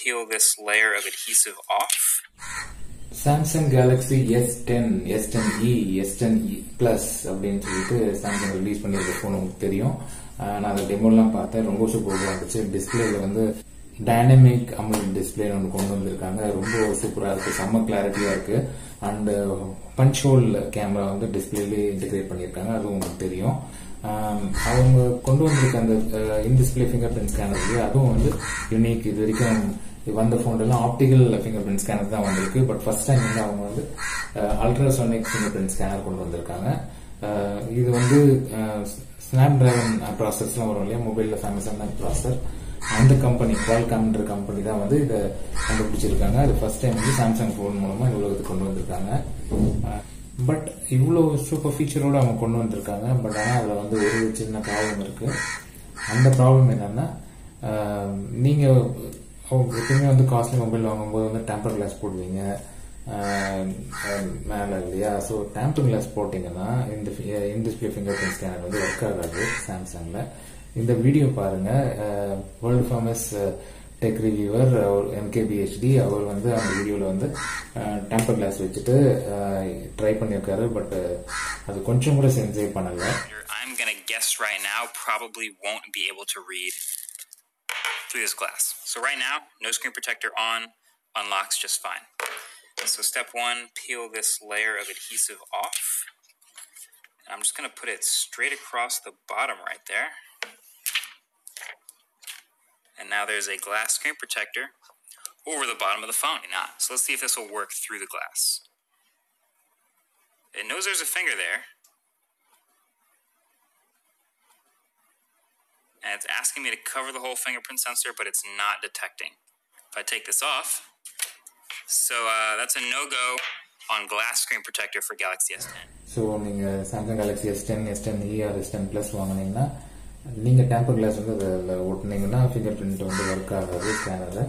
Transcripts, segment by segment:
peel this layer of adhesive off. Samsung Galaxy S ten S ten e S ten e plus அப்படின்னு சொல்லிட்டு Samsung release பண்ணியிருக்க phone உங்களுக்கு தெரியும் ஆஹ் நான் அந்த டெமோலாம் பார்த்தேன் ரொம்ப சூப்பராக இருந்துச்சு டிஸ்பிளேல வந்து டைனமிக் அமௌண்ட் டிஸ்பிளே ஒன்று கொண்டு வந்திருக்காங்க ரொம்ப சூப்பராக இருக்கு செம்ம கிளாரிட்டியாக இருக்கு அண்ட் பஞ்ச் ஹோல் கேமரா வந்து டிஸ்பிளேலேயே இன்டிகிரேட் பண்ணியிருக்காங்க அது உங்களுக்கு தெரியும் ஆம், அவங்க கொண்டு வந்திருக்க அந்த in display finger print scanner அதுவும் வந்து யூனிக் இது வரைக்கும் வந்த ஃபோன்லாம் ஆப்டிகல் ஃபிங்கர் பிரிண்ட் ஸ்கேனர் தான் வந்திருக்கு பட் ஃபர்ஸ்ட் டைம் வந்து அவங்க வந்து அல்ட்ராசோனிக் ஃபிங்கர் பிரிண்ட் ஸ்கேனர் கொண்டு வந்திருக்காங்க அஹ், இது வந்து ஸ்னாப் டிராகன் ப்ராசஸ்லாம் வரும் இல்லையா மொபைலில் ஃபேமஸான ப்ராசர் அந்த கம்பெனி குவால்காம்ன்ற கம்பெனி தான் வந்து இதை கண்டுபிடிச்சிருக்காங்க அது ஃபர்ஸ்ட் டைம் வந்து சாம்சங் ஃபோன் மூலமா இந்த உலகத்துக்கு கொண்டு வந்திருக்காங்க பட் இவ்வளோ சூப்பர் ஃபீச்சரோட அவங்க கொண்டு வந்திருக்காங்க பட் ஆனால் அதில் வந்து ஒரு சின்ன ப்ராப்ளம் இருக்கு அந்த ப்ராப்ளம் என்னன்னா ஆஹ், நீங்க அவங்க எப்பயுமே வந்து காஸ்ட்லி மொபைல் வாங்கும்போது வந்து டெம்பர் கிளாஸ் போடுவீங்க ஆஹ், ஆஹ், மேல இல்லையா ஸோ டெம்பர் கிளாஸ் போட்டீங்கன்னா இந்த இன்டிஸ்பிளே ஃபிங்கர் பிரிண்ட் ஸ்கேனர் வந்து ஒர்க் ஆகாது சாம்சங்ல இந்த வீடியோ பாருங்க வேர்ல்டு ஃபேமஸ் டெக் ரிவியூவர் அவர் எம்கேபிஹெச்டி அவர் வந்து அந்த வீடியோவில் வந்து டெம்பர் கிளாஸ் வச்சுட்டு ட்ரை பண்ணியிருக்காரு பட் அது கொஞ்சம் கூட சென்சே பண்ணல I'm gonna guess right now probably won't be able to read through this glass. So right now, no screen protector on, unlocks just fine. So step one, peel this layer of adhesive off. And I'm just gonna put it straight across the bottom right there. And now there's a glass screen protector over the bottom of the phone. Not. So let's see if this will work through the glass. It knows there's a finger there. and it's asking me to cover the whole fingerprint sensor, but it's not detecting. If I take this off, so uh, that's a no-go on glass screen protector for Galaxy S10. So நீங்கள் Samsung Galaxy S ten S ten e S ten plus வாங்கினீங்கன்னா நீங்கள் temper glass வந்து அதில் ஒட்டினீங்கன்னா finger print வந்து work ஆகாது ஸ்கேனரில்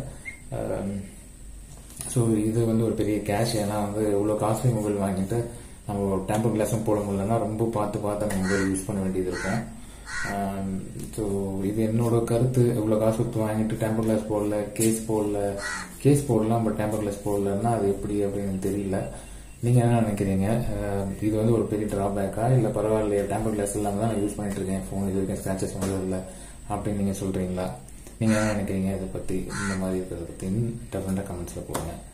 so இது வந்து ஒரு பெரிய கேஷ் ஏன்னா வந்து இவ்வளோ காஸ்ட்லி மொபைல் வாங்கிட்டு நம்ம டேம்பர் கிளாஸும் போட முடியலன்னா ரொம்ப பார்த்து பார்த்து அந்த மொபைல் யூஸ் பண்ண வேண்டியது இருக்கும் ஸோ இது என்னோட கருத்து இவ்வளோ காசு கொடுத்து வாங்கிட்டு டேம்பர் கிளாஸ் போடல கேஸ் போடல கேஸ் போடலாம் பட் டேம்பர் கிளாஸ் போடலன்னா அது எப்படி அப்படின்னு எனக்கு தெரியல நீங்க என்ன நினைக்கிறீங்க அஹ் இது வந்து ஒரு பெரிய டிராபேக்கா இல்ல பரவாயில்லையா டேம்பர் கிளாஸ் இல்லாம தான் நான் யூஸ் பண்ணிட்டு இருக்கேன் ஃபோன் இது வரைக்கும் ஸ்கிராச்சஸ் வந்தது இல்ல அப்படின்னு நீங்க சொல்றீங்களா நீங்க என்ன நினைக்கிறீங்க இதை பத்தி இந்த மாதிரி இருக்கிறத பத்தி டெஃபினட்டா கமெண்ட்ஸ்ல போடுங்க